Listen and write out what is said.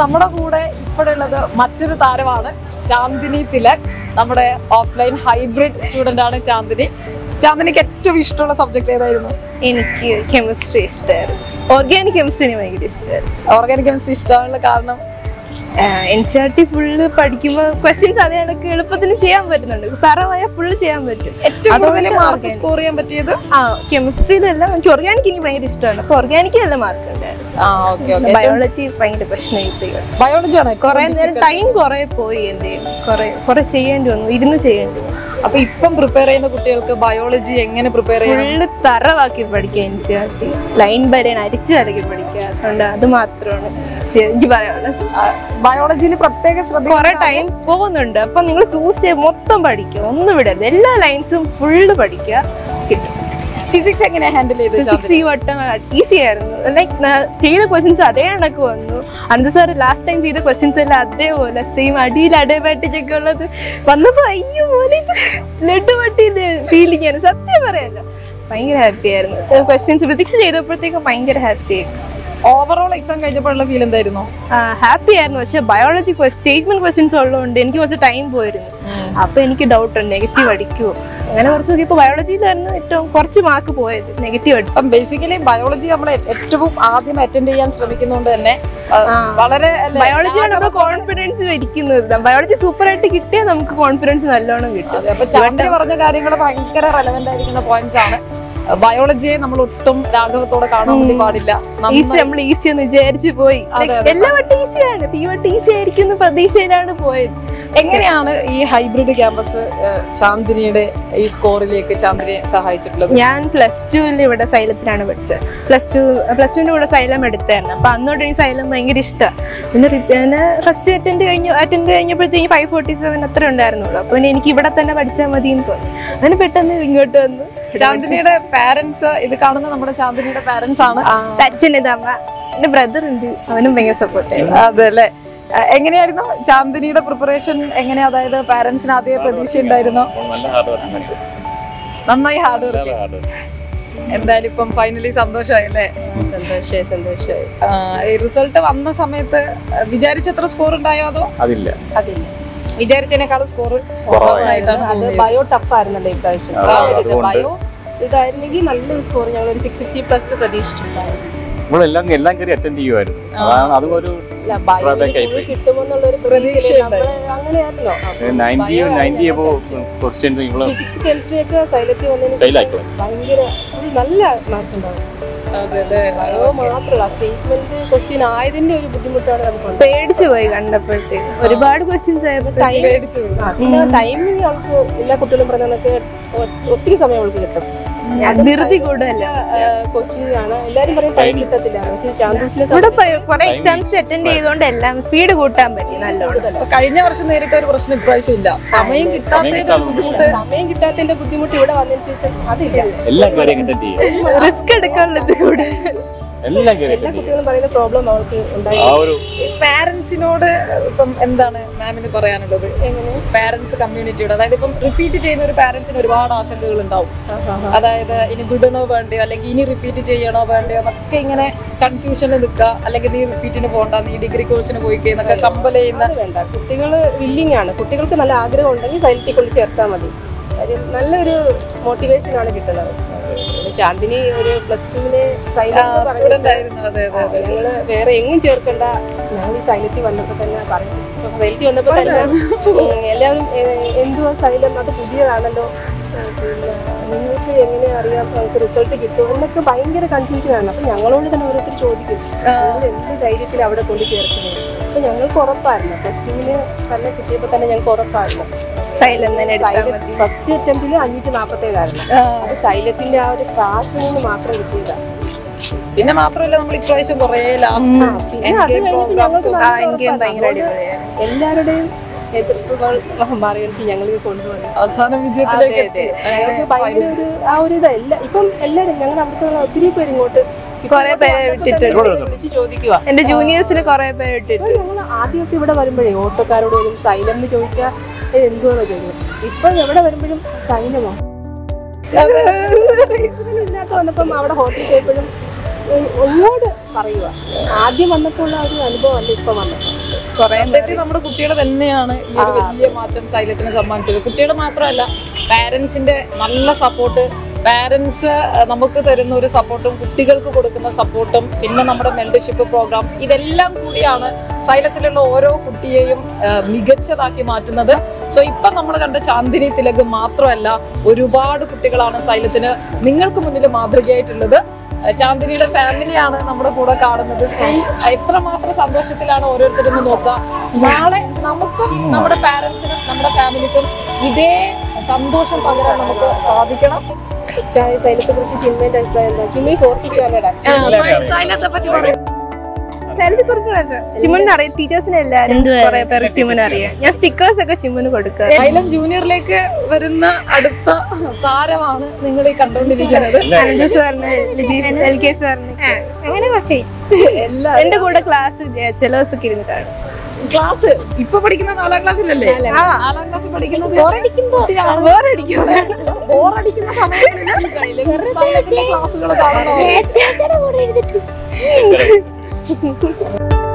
നമ്മുടെ കൂടെ ഇപ്പോഴുള്ളത് മറ്റൊരു താരമാണ് ചാന്ദിനി തിലക് നമ്മുടെ ഓഫ്ലൈൻ ഹൈബ്രിഡ് സ്റ്റുഡന്റ് ആണ് ചാന്ദിനി ചാന്ദിനിക്ക് ഏറ്റവും ഇഷ്ടമുള്ള സബ്ജക്ട് ഏതായിരുന്നു എനിക്ക് കെമിസ്ട്രി ഇഷ്ടമായിരുന്നു ഓർഗാനിക് കെമിസ്ട്രി എനിക്ക് ഭയങ്കര ഇഷ്ടമായിരുന്നു ഓർഗാനിക് കെമിസ്ട്രി ഇഷ്ടമാനുള്ള കാരണം N C R T full പഠിക്കുമ്പോൾ ക്വസ്റ്റ്യൻസ് അതേ കണക്ക് എളുപ്പത്തിന് ചെയ്യാൻ പറ്റുന്നുണ്ട് തറവായ ഫുള്ള് ചെയ്യാൻ പറ്റും ഏറ്റവും കൂടുതൽ അതുകൊണ്ട് മാർക്ക് organic. സ്കോർ ചെയ്യാൻ പറ്റിയത് ആ കെമിസ്ട്രിയിലല്ല എനിക്ക് ഓർഗാനിക് എനിക്ക് ഭയങ്കര ഇഷ്ടമാണ് അപ്പൊ ഓർഗാനിക് നല്ല മാർക്ക് ഉണ്ടായിരുന്നു ആ ഓക്കെ ഓക്കെ ബയോളജി ഭയങ്കര പ്രശ്നമായി ബയോളജി ആണ് കുറെ നേരം ടൈം കുറെ പോയി എന്റെ കുറെ കുറെ ചെയ്യേണ്ടി വന്നു ഇരുന്ന് ചെയ്യേണ്ടി വന്നു അപ്പൊ ഇപ്പം പ്രിപ്പയർ ചെയ്യുന്ന കുട്ടികൾക്ക് ബയോളജി എങ്ങനെ പ്രിപ്പയർ ചെയ്യണം ഫുള്ള് തറവാക്കി പഠിക്കുക N C R T line വരെയാണ് അരിച്ചു കലക്കി പഠിക്കുക അതുകൊണ്ട് അത് മാത്രമാണ് ചെ- എനിക്ക് പറയാനുള്ളത് ബയോളജിയിൽ പ്രത്യേക ശ്രദ്ധ കുറെ ടൈം പോകുന്നുണ്ട് അപ്പൊ നിങ്ങൾ സൂക്ഷിച്ച് മൊത്തം പഠിക്കുക ഒന്നും വിടരുത് എല്ലാ ലൈൻസും ഫുള്ള് പഠിക്കുക കിട്ടും ഫിസിക്സ് എങ്ങനെ ഹാൻഡിൽ ചെയ്ത് ഫിസിക്സ് ഈ വട്ടം ഈസി ആയിരുന്നു ലൈക്ക് ചെയ്ത ക്വസ്റ്റ്യൻസ് അതേ കണക്ക് വന്നു അനന്ത് സാർ ലാസ്റ്റ് ടൈം ചെയ്ത ക്വസ്റ്റ്യൻസ് എല്ലാം അതേപോലെ സെയിം അടിയിൽ അടയപാട്ടിച്ചൊക്കെ ഉള്ളത് വന്നപ്പോ അയ്യോ പോലെ ലഡു പട്ടിന്റെ ഫീലിംഗ് ആണ് സത്യം പറയാലോ ഭയങ്കര ഹാപ്പി ആയിരുന്നു ക്വസ്റ്റ്യൻസ് ഫിസിക്സ് ചെയ്തപ്പോഴത്തേക്കും ഭയങ്കര ഹാപ്പി ആയിരുന്നു ഓവറോൾ എക്സാം കഴിഞ്ഞപ്പോഴുള്ള ഫീൽ എന്തായിരുന്നു ഹാപ്പി ആയിരുന്നു പക്ഷെ ബയോളജി സ്റ്റേറ്റ്മെന്റ് ക്വസ്റ്റ്യൻസ് ഉള്ളതുകൊണ്ട് എനിക്ക് കുറച്ച് ടൈം പോയിരുന്നു അപ്പൊ എനിക്ക് ഡൗട്ട് ഉണ്ട് നെഗറ്റീവ് അടിക്കുമോ അങ്ങനെ കുറച്ച് നോക്കിയപ്പോൾ ബയോളജിയിലായിരുന്നു ഏറ്റവും കുറച്ച് മാർക്ക് പോയത് നെഗറ്റീവ് അടിച്ചു ബേസിക്കലി ബയോളജി നമ്മൾ ഏറ്റവും ആദ്യം അറ്റൻഡ് ചെയ്യാൻ ശ്രമിക്കുന്നതുകൊണ്ട് തന്നെ ആ, ആ. വളരെ അല്ലേ, ബയോളജിയാണ് നമ്മൾ കോൺഫിഡൻസ് ഇരിക്കുന്നത് ബയോളജി സൂപ്പർ ആയിട്ട് കിട്ടിയാൽ നമുക്ക് കോൺഫിഡൻസ് നല്ലോണം കിട്ടും അതെ, അപ്പൊ ചാണ്ടി പറഞ്ഞ കാര്യങ്ങൾ ഭയങ്കര റെലവെന്റ് ആയിരിക്കുന്ന പോയിന്റ്സ് ആണ് ബയോളജിയെ നമ്മൾ ഒട്ടും രാഘവത്തോടെ കാണാൻ വേണ്ടി പാടില്ല നന്നായി- ഈസി നമ്മൾ ഈസി എന്ന് വിചാരിച്ചു പോയി അതെ, Like, അതെ. എല്ലാ വട്ടം ഈസിയാണ് ഈ വട്ടം ഈസി ആയിരിക്കും എന്ന് പ്രതീക്ഷയിലാണ് പോയത് എങ്ങനെയാണ് ഈ ഹൈബ്രിഡ് ക്യാമ്പസ് ചാന്ദിനിയുടെ ഈ സ്കോറിലേക്ക് ചാന്ദിനിയെ സഹായിച്ചിട്ടുള്ളത് ഞാൻ പ്ലസ് ടുവിൽ ഇവിടെ സൈലത്തിലാണ് പഠിച്ചത് പ്ലസ് ടു പ്ലസ് ടുവിന്റെ കൂടെ സൈലം എടുത്തായിരുന്നു അപ്പൊ അന്നോട്ട് എനിക്ക് സൈലം ഭയങ്കര ഇഷ്ടമാണ് പിന്നെ റി- പിന്നെ ഫസ്റ്റ് അറ്റൻഡ് കഴിഞ്ഞു അറ്റൻഡ് കഴിഞ്ഞപ്പോഴത്തേക്ക് ഫൈവ് ഫോർട്ടി സെവൻ അത്ര ഉണ്ടായിരുന്നുള്ളൂ അപ്പൊ പിന്നെ എനിക്ക് ഇവിടെ തന്നെ പഠിച്ചാൽ മതി എന്ന് തോന്നി അങ്ങനെ പെട്ടെന്ന് ഇങ്ങോട്ട് വന്നു ചാന്ദിനിയുടെ പാരന്റ്സ് ഇത് കാണുന്ന നമ്മുടെ ചാന്ദിനിയുടെ പാരന്റ്സ് ആണ് അച്ഛൻ ഇതമ്മ എന്റെ ബ്രദർ ഉണ്ട് അവനും ഭയങ്കര സപ്പോർട്ട് ആയിരുന്നു അതെ അല്ലേ എങ്ങനെയായിരുന്നു ചാന്ദിനിയുടെ പ്രിപ്പറേഷൻ എങ്ങനെയാ അതായത് പാരന്റ്സിന് ആദ്യം പ്രതീക്ഷ ഉണ്ടായിരുന്നോ നല്ല ഹാർഡ് വർക്ക് നന്നായി ഹാർഡ് വർക്ക് ഹാർഡ് എന്തായാലും ഇപ്പം ഫൈനലി സന്തോഷമായി അല്ലേ സന്തോഷമായി സന്തോഷമായി ഈ റിസൾട്ട് വന്ന സമയത്ത് വിചാരിച്ചത്ര സ്കോർ ഉണ്ടായോ അതോ അതില്ല അതില്ല വിചാരിച്ചതിനേക്കാളും സ്കോർ കുറവായിരുന്നു. അത് ബയോ ടഫ് ആയിരുന്നല്ലോ ഇപ്രാവശ്യം അതെ, ആ ഒരു ഇത് അതുകൊണ്ട് ബയോ ഇതായിരുന്നെങ്കിൽ നല്ലൊരു സ്കോർ ഞങ്ങൾ ഒരു സിക്സ് ഫിഫ്റ്റി പ്ലസ് പ്രതീക്ഷിച്ചിട്ടുണ്ടായിരുന്നു നമ്മളെല്ലാം എല്ലാം കയറി അറ്റൻഡ് ചെയ്യുമായിരുന്നു അതാണ് അതും ഒരു അല്ല ബയോ Drawback ആയിപ്പോയി. കിട്ടുമെന്നുള്ളൊരു പ്രതീക്ഷ പ്രതീക്ഷ നമ്മള് അങ്ങനെയായിരുന്നല്ലോ നയൻറ്റി നയൻറ്റി അബോ ക്വസ്റ്റ്യൻസ് ഇവള് ഫിസിക്സ് കെമിസ്ട്രി ഒക്കെ സൈലത്തിൽ വന്നതിന് ഫെയിൽ ആയിക്കോളും ഭയങ്കര ഒരു നല്ല മാർക്ക് ഉണ്ടാവും അതെ അല്ലേ ബയോ മാത്രമല്ല സ്റ്റേറ്റ്മെന്റ് ക്വസ്റ്റ്യൻ ആയതിന്റെ ഒരു ബുദ്ധിമുട്ടാണ് നമുക്ക് പേടിച്ചു പോയി കണ്ടപ്പോഴത്തേക്ക് ഒരുപാട് ക്വസ്റ്റ്യൻസ് ആയപ്പോൾ പേടിച്ചു പോയി. പിന്നെ ടൈമിങ് അവൾക്ക് എല്ലാ കുട്ടികളും പറഞ്ഞ കണക്ക് ഒ- ഒത്തിരി സമയം അവൾക്ക് കിട്ടും ധൃതി കൂടുതലല്ല കോച്ചിങ് ആണ് എല്ലാരും പറയും ടൈം കിട്ടത്തില്ല പക്ഷേ ചാൻസസിനെ ഇവിടെ കുറെ എക്സാംസ് അറ്റൻഡ് ചെയ്തുകൊണ്ട് എല്ലാം സ്പീഡ് കൂട്ടാൻ പറ്റി നല്ലോണം അപ്പൊ കഴിഞ്ഞ വർഷം നേരിട്ട ഒരു പ്രശ്നം ഇപ്രാവശ്യം ഇല്ല സമയം കിട്ടാത്തതിന്റെ ഒരു ബുദ്ധിമുട്ട് സമയം കിട്ടാത്തതിന്റെ ബുദ്ധിമുട്ട് ഇവിടെ വന്നതിന് ശേഷം അതില്ല എല്ലാം കയറി അറ്റൻഡ് ചെയ്യും റിസ്ക് എടുക്കാനുള്ളത് ഇവിടെ എല്ലാം കയറി എല്ലാ അറ്റൻഡ് ചെയ്യും കുട്ടികളും പറയുന്ന പ്രോബ്ലം അവൾക്ക് ഉണ്ടായി ആ ഒരു പാരന്റ്സിനോട് ഇപ്പം എന്താണ് മാമിന് പറയാനുള്ളത് പാരന്റ്സ് കമ്മ്യൂണിറ്റിയോട് അതായത് ഇപ്പം റിപ്പീറ്റ് ചെയ്യുന്ന ഒരു പാരന്റ്സിന് ഒരുപാട് ആശങ്കകൾ ഉണ്ടാവും അതായത് ഇനി വിടണോ വേണ്ടയോ അല്ലെങ്കിൽ ഇനി റിപ്പീറ്റ് ചെയ്യണോ വേണ്ടയോ എന്നൊക്കെ ഇങ്ങനെ കൺഫ്യൂഷനിൽ നിൽക്കുക അല്ലെങ്കിൽ നീ റിപ്പീറ്റിന് പോകണ്ട നീ ഡിഗ്രി കോഴ്സിന് പോയി എന്നൊക്കെ കമ്പൽ ചെയ്യുന്ന അത് വേണ്ട കുട്ടികൾ വില്ലിങ് ആണ് കുട്ടികൾക്ക് നല്ല ആഗ്രഹം ഉണ്ടെങ്കിൽ സൈലത്തിൽ കൊണ്ട് ചേർത്താൽ മതി കാര്യം നല്ലൊരു മോട്ടിവേഷൻ ആണ് കിട്ടുന്നത് ചാന്ദിനി ഒരു പ്ലസ് ടുവിന് സ്റ്റുഡന്റ് ആയിരുന്നു അതെ അതെ അതെ ഞങ്ങള് വേറെ എങ്ങും ചേർക്കണ്ട ഞങ്ങൾ ഈ സൈലത്തിൽ വന്നപ്പോ തന്നെ പറയും സൈലത്തിൽ വന്നപ്പോ തന്നെ ഉം, എല്ലാവരും ഏ- എന്തുവാ സൈലം അത് പുതിയതാണല്ലോ ആ, പിന്നെ നിങ്ങൾക്ക് എങ്ങനെ അറിയാം നമുക്ക് റിസൾട്ട് കിട്ടും എന്നൊക്കെ ഭയങ്കര കൺഫ്യൂഷൻ ആണ് അപ്പൊ ഞങ്ങളോട് തന്നെ ഓരോരുത്തർ ചോദിക്കും നിങ്ങൾ എന്ത് ധൈര്യത്തിൽ അവിടെ കൊണ്ട് ചേർക്കുന്നത് അപ്പൊ ഞങ്ങൾക്ക് ഉറപ്പായിരുന്നു പ്ലസ് ടുവിന് തന്നെ കിട്ടിയപ്പോ തന്നെ ഞങ്ങൾക്ക് ഉറപ്പായിരുന്നു ഫസ്റ്റ് അറ്റംപ്റ്റിൽ അഞ്ഞൂറ്റി നാപ്പത്തേഴായിരുന്നു അത് സൈലത്തിന്റെ ആ ഒരു സ്റ്റാർട്ടിൽ നിന്ന് മാത്രം കിട്ടിയതാണ് പിന്നെ മാത്രമല്ല നമ്മൾ ഇപ്രാവശ്യം കുറേ പിന്നെ അത് ലാസ്റ്റ് കഴിഞ്ഞിട്ട് ഞങ്ങൾക്ക് നല്ല പ്രോഗ്രാംസും ഉറപ്പായിരുന്നു. എല്ലാവരുടെയും എതിർപ്പുകൾ മറികടിച്ച് ഞങ്ങൾ ഇത് കൊണ്ടുവന്നു അവസാന വിജയത്തിലേക്ക് എത്തി ഞങ്ങൾക്ക് ഭയങ്കര ഒരു ആ ഒരു ഇതല്ല ഇപ്പം എല്ലാവരും ഞങ്ങൾ അവിടുത്തെ ഒത്തിരി പേര് ഇങ്ങോട്ട് കുറെ പേരെ വിട്ടിട്ടുണ്ട് വിളിച്ച് ചോദിക്കുക എന്റെ ജൂനിയേഴ്സിന് കുറെ പേര് വിട്ടിട്ടുണ്ട് ഞങ്ങൾ ആദ്യമൊക്കെ ഇവിടെ വരുമ്പോഴേ ഓട്ടോക്കാരോട് വരും സൈലം എന്ന് ചോദിച്ചാൽ എന്തുവാന്ന് ചോദിക്കുന്നത് ഇപ്പൊ എവിടെ വരുമ്പോഴും സൈലമോ ഇല്ലാത്ത വന്നപ്പം അവിടെ ഹോട്ടലിൽ പോയപ്പോഴും ഒന്നോട് പറയുക ആദ്യം വന്നപ്പോൾ ഉള്ള ഒരു അനുഭവം അല്ല ഇപ്പൊ വന്നപ്പോൾ കൊറേ സത്യത്തിൽ നമ്മുടെ കുട്ടികൾ തന്നെയാണ് ഈ ഒരു വലിയ മാറ്റം സൈലത്തിന് സമ്മാനിച്ചത് കുട്ടികൾ മാത്രമല്ല പാരന്റ്സിന്റെ നല്ല സപ്പോർട്ട് പാരന്റ്സ് നമുക്ക് തരുന്ന ഒരു സപ്പോർട്ടും കുട്ടികൾക്ക് കൊടുക്കുന്ന സപ്പോർട്ടും പിന്നെ നമ്മുടെ മെന്റർഷിപ്പ് പ്രോഗ്രാംസ് ഇതെല്ലാം കൂടിയാണ് സൈലത്തിലുള്ള ഓരോ കുട്ടിയെയും ആ, മികച്ചതാക്കി മാറ്റുന്നത് സോ ഇപ്പൊ നമ്മൾ കണ്ട ചാന്ദിനി തിലക് മാത്രമല്ല ഒരുപാട് കുട്ടികളാണ് സൈലത്തിന് നിങ്ങൾക്ക് മുന്നിൽ മാതൃകയായിട്ടുള്ളത് ആ, ചാന്ദിനിയുടെ ഫാമിലിയാണ് നമ്മുടെ കൂടെ കാണുന്നത് So, എത്രമാത്രം സന്തോഷത്തിലാണ് ഓരോരുത്തരെന്ന് നോക്കുക നാളെ നമുക്കും നമ്മുടെ പാരന്റ്സിനും നമ്മുടെ ഫാമിലിക്കും ഇതേ സന്തോഷം പകരാൻ നമുക്ക് സാധിക്കണം സൈലത്തെ കുറിച്ച് ചിന്മയുടെ അഭിപ്രായം എന്താ ചിന്മ ഫോർത്തിക്കാലടാ സൈലത്തെ പറ്റി പറയും സ്ഥലത്തെ കുറിച്ച് ചിമ്മുനെ അറിയാം ടീച്ചേഴ്സിനെ എല്ലാരും കൊറേ പേർക്ക് ചിമ്മുനെ അറിയാം ഞാൻ സ്റ്റിക്കേഴ്സ് ഒക്കെ ചിമ്മുന് കൊടുക്കുക സൈലം ജൂനിയറിലേക്ക് വരുന്ന അടുത്ത താരമാണ് നിങ്ങൾ ഈ കണ്ടുകൊണ്ടിരിക്കുന്നത് അനന്ത സാറിന് ലിജീഷ് എൽ കെ സാറിന് അങ്ങനെ കുറച്ച് എല്ലാ എന്റെ കൂടെ ക്ലാസ് ചിലവസ് ഒക്കെ ഇരുന്ന് കാണും ക്ലാസ് ഇപ്പൊ പഠിക്കുന്ന നാലാം ക്ലാസ്സിലല്ലേ ആ. നാലാം ക്ലാസ്സിൽ പഠിക്കുന്നത് ബോറടിക്കും ബോറടിക്കുന്ന സമയങ്ങളിൽ സൈലത്തിന്റെ ക്ലാസ്സുകൾ കാണണം Correct.